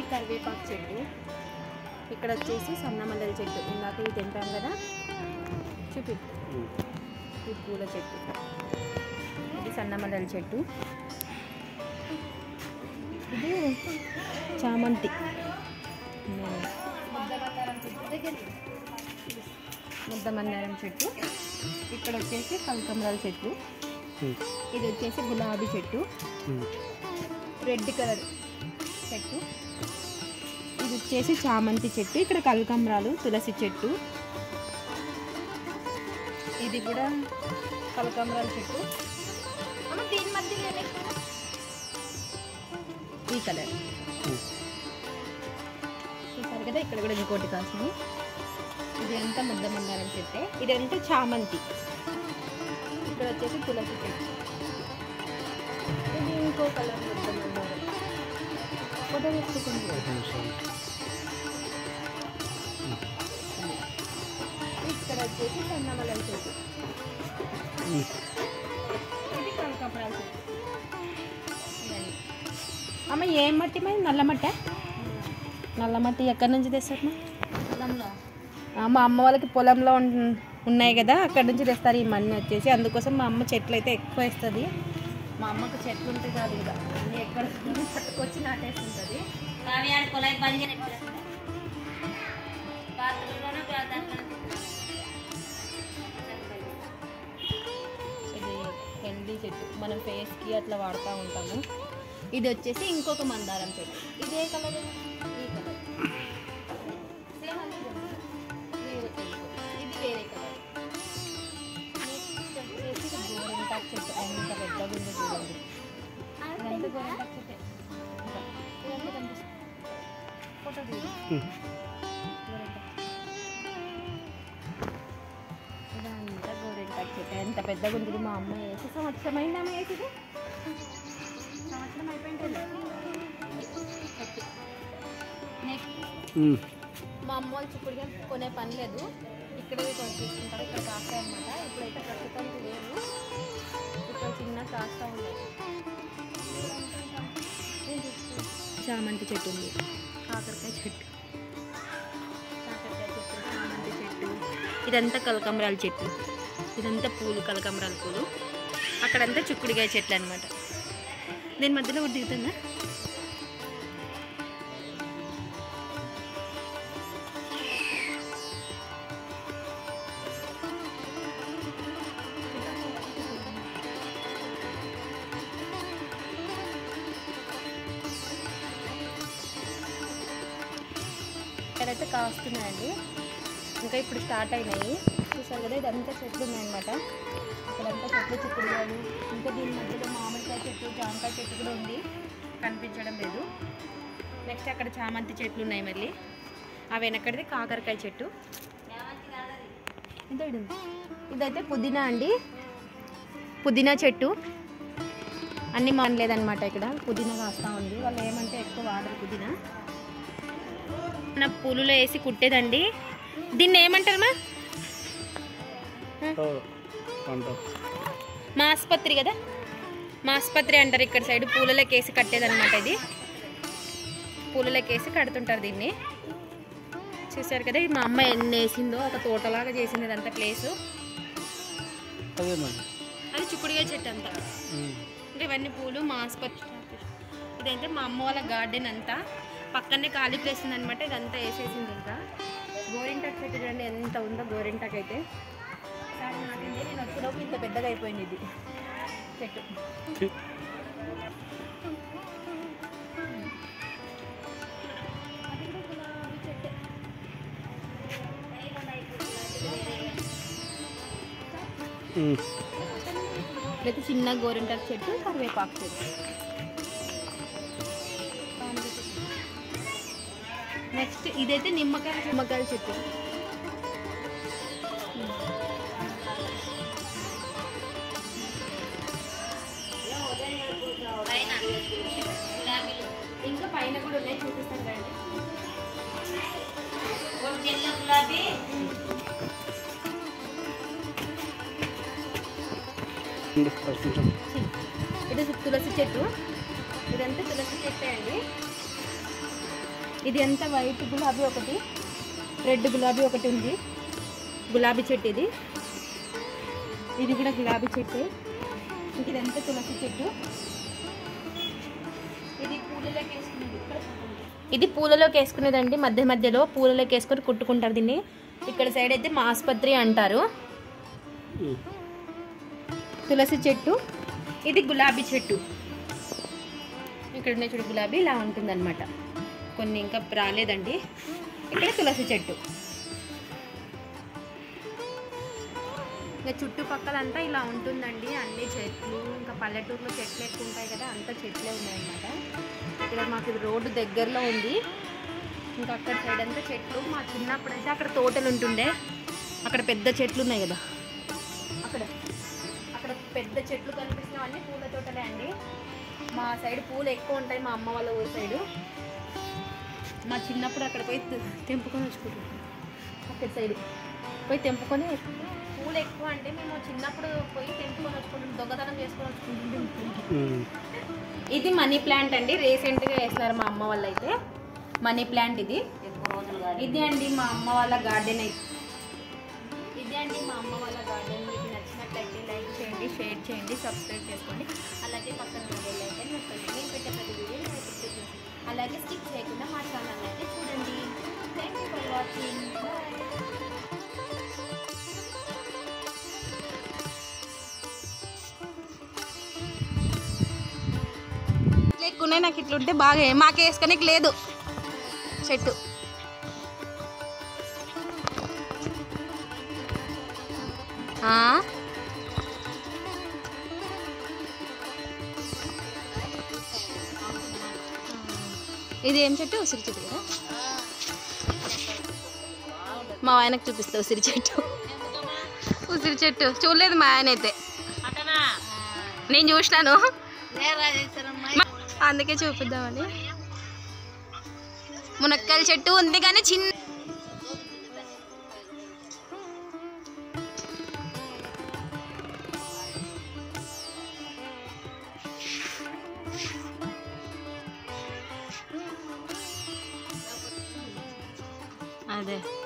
కరివేపాకు చెట్టు ఇక్కడ వచ్చేసి సన్నమల్లెల చెట్టు ఇందాక ఇది తెంపాం కదా చూపి ఈ పూల చెట్టు ఇది సన్నమల్లెల చెట్టు ఇది చామంతి ముద్ద మందారం చెట్టు ఇక్కడ వచ్చేసి కనకాంబరాల చెట్టు ఇది వచ్చేసి గులాబీ చెట్టు రెడ్ కలర్ చెట్టు ఇది వచ్చేసి చామంతి చెట్టు ఇక్కడ కలకంబరాలు తులసి చెట్టు ఇది కూడా కలకంబరాల చెట్టు అమ్మ, దీని మధ్యలోనే ఈ కలర్ చూసారు కదా ఇక్కడ కూడా ఇంకోటి కాసింది ఇది ఎంత ముద్ద మందారం చెట్టే ఇది ఎంత చామంతి ఇక్కడ వచ్చేసి తులసి చెట్టు ఇది ఇంకో కలర్ ముద్ద మందారం ఫోటో తీసుకుంటుంది ఇక్కడ వచ్చేసి సన్నమల్లెల చెట్టు ఇది కనకాంబరాల చెట్టు ఇవన్నీ. అమ్మ ఏం మట్టి మరి నల్ల మట్ట నల్ల మట్టి ఎక్కడి నుంచి తెస్తారు పొలంలో మా అమ్మ వాళ్ళకి పొలంలో ఉన్- ఉన్నాయి కదా అక్కడ నుంచి తెస్తారు ఈ మన్ని వచ్చేసి అందుకోసం మా అమ్మ చెట్లు అయితే ఎక్కువ వేస్తుంది మా అమ్మకు చెట్లు ఉంటే కాదు ఇంకా అన్నీ ఎక్కడ పట్టుకొచ్చి నాటేస్తుంటుంది కావ్యాన్ని కొలాయి బంద్ చేయని పాత్రలోనే దాంట్లో ఇది హెల్దీ చెట్టు మనం ఫేస్కి అట్లా వాడుతూ ఉంటాము ఇది వచ్చేసి ఇంకొక మందారం చెట్టు ఇదే కలర్ ఈ కలర్ సేమ్ అదే కదా? వేరే తెలుపు. ఇది వేరే కలర్ నెక్స్ట్ వచ్చేసి ఇది గోరింటాకు చెట్టు ఎంత పెద్దగా ఉంది చూడండి ఇదంతా గోరింటాకు చెట్టే ఇంకా ఇదంతా కనిపిస్తుంది ఫోటో తీయండి గోరింటాకు ఇదంతా గోరింటాకు చెట్టు ఎంత పెద్దగా ఉంటుంది మా అమ్మ వేసి సంవత్సరం అయింది అమ్మ వేసింది సంవత్సరం అయిపోయింటుంది నెక్స్ట్ మా అమ్మ వాళ్ళు చిక్కుడుగా కొనే పని లేదు ఇక్కడే కొని తీసుకుంటారు ఇక్కడ కాస్తాయి అనమాట ఇప్పుడైతే ప్రస్తుతానికి లేవు ఇక్కడ చిన్న కాస్తా ఉన్నాయి చామంతి చెట్టు ఉంది కాకరకాయ చెట్టు కాకరకాయ చెట్టు చామంతి చెట్టు ఇదంతా కలకంబరాల చెట్టు ఇదంతా పూలు కలకంబరాల పూలు అక్కడంతా చిక్కుడుకాయ చెట్లు అనమాట దీని మధ్యలో ఒకటి దిగుతుందా ఇక్కడైతే కాస్తున్నాయండి ఇంకా ఇప్పుడు స్టార్ట్ అయినాయి చూసారు కదా ఇదంతా చెట్లు ఉన్నాయన్నమాట ఇక్కడంతా చెట్లు చిక్కుడుగాయలు ఇంకా దీని మధ్యలో మామిడికాయ చెట్టు జామకాయ చెట్టు కూడా ఉంది కనిపించడం లేదు నెక్స్ట్ అక్కడ చామంతి చెట్లు ఉన్నాయి మళ్ళీ ఆ వెనకడిది కాకరకాయ చెట్టు ఇదో ఇది ఉంది. ఇదైతే పుదీనా అండి పుదీనా చెట్టు అన్నీ మానలేదన్నమాట ఇక్కడ పుదీనా కాస్తా ఉంది వాళ్ళు ఏమంటే ఎక్కువ వాడరు పుదీనా మన పూలులో వేసి కుట్టేదండి దీన్ని ఏమంటారు మా మా ఆసుపత్రి కదా మా ఆసుపత్రి అంటారు ఇక్కడ సైడ్ పూలలోకి వేసి కట్టేదన్నమాట ఇది పూలలోకి వేసి కడుతుంటారు దీన్ని చూసారు కదా ఇది మా అమ్మ ఎన్ని వేసిందో ఒక తోటలాగా చేసింది ఇదంతా ప్లేసు అది చిక్కుడుగా చెట్టు అంతా అంటే ఇవన్నీ పూలు మా ఆసుపత్రి ఇదైతే మా అమ్మ వాళ్ళ గార్డెన్ అంతా పక్కనే ఖాళీ ప్లేస్ ఉందన్నమాట ఇదంతా వేసేసింది ఇంకా గోరింటాకు చెట్టు చూడండి ఎంత ఉందో గోరింటాకు అయితే కానీ నాటింది నేను వచ్చేలోపు ఇంత పెద్దగా అయిపోయింది ఇది చెట్టు అది కూడా గులాబీ చెట్టే. ఇదైతే చిన్న గోరింటాకు చెట్టు కరివేపాకు చెట్టు నెక్స్ట్ ఇదైతే నిమ్మకాయ నిమ్మకాయల చెట్టు పైన గులాబీలు ఇంకా పైన కూడా ఉన్నాయి చూపిస్తాను రండి ఒకటి ఎల్లో గులాబీ ఇది తులసి చెట్టు ఇదంతా తులసి చెట్టే అండి ఇది ఎంత వైట్ గులాబీ ఒకటి రెడ్ గులాబీ ఒకటి ఉంది గులాబీ చెట్టు ఇది ఇది కూడా గులాబీ చెట్టు ఇంక ఇదంతా తులసి చెట్టు ఇది పూలలోకి వేసుకునేది ఇక్కడ ఇది పూలలోకి వేసుకునేదండి మధ్య మధ్యలో పూలలోకి వేసుకొని కుట్టుకుంటారు దీన్ని ఇక్కడ సైడ్ అయితే మా ఆసుపత్రి అంటారు తులసి చెట్టు ఇది గులాబీ చెట్టు ఇక్కడ ఉన్న చూడు గులాబీ ఇలా ఉంటుందన్నమాట కొన్ని ఇంకా రాలేదండి ఇక్కడ తులసి చెట్టు ఇంకా చుట్టుపక్కలంతా ఇలా ఉంటుందండి అన్ని చెట్లు ఇంకా పల్లెటూరులో చెట్లు ఎక్కువ ఉంటాయి కదా అంతా చెట్లే ఉన్నాయన్నమాట ఇక్కడ మాకు ఇది రోడ్డు దగ్గరలో ఉంది ఇంకా అక్కడ సైడ్ అంతా చెట్లు మా చిన్నప్పుడు అయితే అక్కడ తోటలు ఉంటుండే అక్కడ పెద్ద చెట్లు ఉన్నాయి కదా అక్కడ అక్కడ పెద్ద చెట్లు కనిపిస్తున్నవన్నీ పూల తోటలే అండి మా సైడ్ పూలు ఎక్కువ ఉంటాయి మా అమ్మ వాళ్ళ ఊరి సైడు మా చిన్నప్పుడు అక్కడ పోయి తె- తెంపుకొని వచ్చుకుంటాం అక్కడ సైడ్ పోయి తెంపుకొని పూలు ఎక్కువ అంటే మేము చిన్నప్పుడు పోయి తెంపుకొని వచ్చుకుంటాం దొంగతనం చేసుకొని వచ్చుకుంటుంటాం ఇది మనీ ప్లాంట్ అండి రీసెంట్గా వేసినారు మా అమ్మ వాళ్ళు అయితే మనీ ప్లాంట్ ఇది ఎక్కువ రోజులు కాదు ఇది అండి మా అమ్మ వాళ్ళ గార్డెన్ అయితే ఇది అండి మా అమ్మ వాళ్ళ గార్డెన్ మీకు నచ్చినట్లయితే లైక్ చేయండి షేర్ చేయండి సబ్స్క్రైబ్ చేసుకోండి అలాగే పక్కన ఉన్న బెల్ ఐకాన్ నొక్కండి నేను పెట్టే ప్రతి వీడియో మీకు చూపిస్తాను. అలాగే స్కిప్ చేయకుండా మా ఛానల్ అయితే చూడండి thank you for watching bye లేకున్నాయి నాకు ఇట్లుంటే బాగా మాకు వేసుకొని లేదు చెట్టు ఆ? ఇది ఏం చెట్టు ఉసిరి చెట్టు కదా మా ఆయనకు చూపిస్తా ఉసిరి చెట్టు ఉసిరి చెట్టు చూడలేదు మా ఆయన అయితే నేను చూసినాను అందుకే చూపిద్దామని మునక్కాయల చెట్టు ఉంది కానీ చిన్న అదే